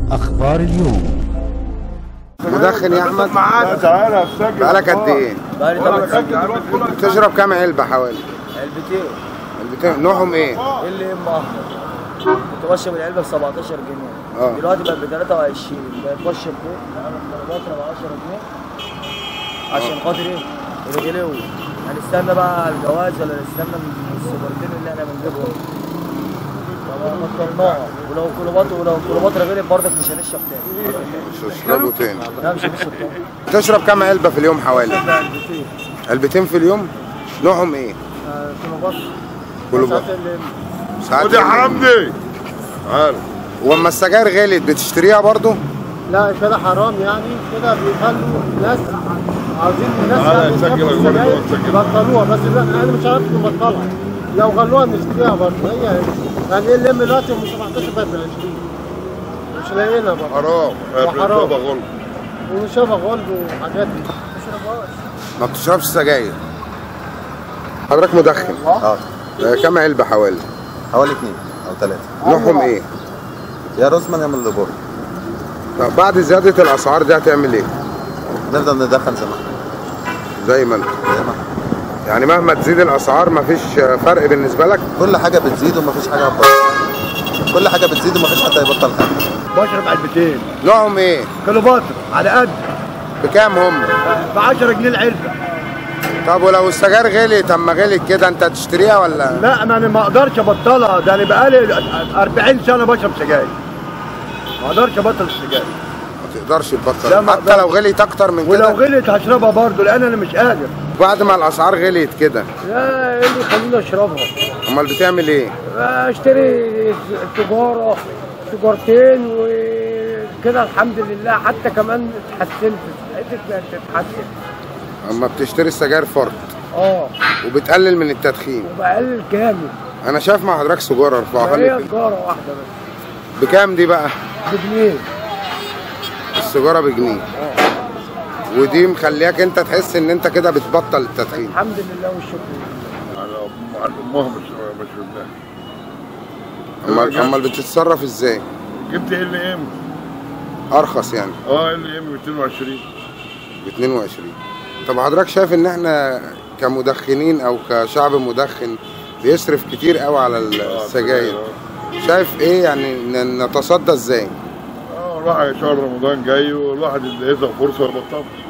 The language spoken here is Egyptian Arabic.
أخبار اليوم مدخن يا احمد تعالى استجل بقالك قد ايه بقالي 8 سنين تشرب كام علبه حوالي علبتين علبتين نوعهم ايه اللي ام احمر كنت بشرب العلبه ب 17 جنيه اه. دلوقتي بقت ب 23 بقت بشرب فوق انا بشرب ب 10 جنيه عشان خاطر ايه؟ الغلو هنستنى بقى على الجواز ولا نستنى السوبرتين اللي احنا بنجيبهم بطلناها ولو كلوبات ولو كلوبات غلت برضك مش هنشرب تاني مش تشربوا تاني لا مش هنشرب تاني تشرب كام علبه في اليوم حوالي بقى علبتين علبتين في اليوم نوعهم ايه آه، كلوبات كلوبات. ساعات اللي- ساعات خد يا حرامدي تعالى واما السجاير غلت بتشتريها برضو لا كده حرام يعني كده بيخلوا الناس عاوزين الناس تعالى يعني سجل يشربوا الجول السجاير جوه، سجل. يبطلوها بس لا انا مش عارف نبطلها لو غلوها نشتريها برضه هي هي يعني ايه اللي دلوقتي من 17 بقت ب 20 مش لاقينا برضه حرام وحرام. بابا غلط ونشربها غلب وحاجات دي ما بتشربش سجاير حضرتك مدخن اه آه، كام علبه حوالي حوالي اثنين او ثلاثة نوعهم ايه يا روزمان يا من ليبوري طب بعد زياده الاسعار دي هتعمل ايه نفضل ندخن زي ما احنا زي ما انت زي ما احنا يعني مهما تزيد الاسعار مفيش فرق بالنسبه لك كل حاجة بتزيد ومفيش حاجة هتبطل كل حاجة بتزيد ومفيش حد هيبطل حاجة بشرب علبتين نوعهم ايه كيلوباتر على قد بكام هم ب 10 جنيه العلبه طب ولو السجاير غلت اما غلت كده انت هتشتريها ولا لا ما انا ما اقدرش ابطلها ده انا بقالي 40 سنه بشرب سجاير ما اقدرش ابطل السجاير ما تقدرش تبطل لا، ما حتى أقدرش. لو غلت اكتر من ولو كده غلت هشربها برضه لان انا مش قادر بعد ما الاسعار غلت كده لا ايه اللي يخليني اشربها امال بتعمل ايه اشتري سيجاره سيجارتين وكده الحمد لله حتى كمان اتحسنت حته بقت تتحسن اما بتشتري السجاير فرد اه وبتقلل من التدخين وبقلل كامل انا شايف مع حضرتك سجاره ارفعها هي لي سيجاره واحده بس بكام دي بقى بجنيه السجاره بجنيه ودي مخلياك انت تحس ان انت كده بتبطل التدخين الحمد لله والشكر لله على أم- على امها مش مش شربناها امال امال بتتصرف ازاي جبت ال ام ارخص يعني اه ال ام 220 ب 22 طب حضرتك شايف ان احنا كمدخنين او كشعب مدخن بيصرف كتير قوي على السجاير شايف ايه يعني ن- نتصدى ازاي اه الواحد شهر رمضان جاي والواحد اللي يزق فرصه يبطل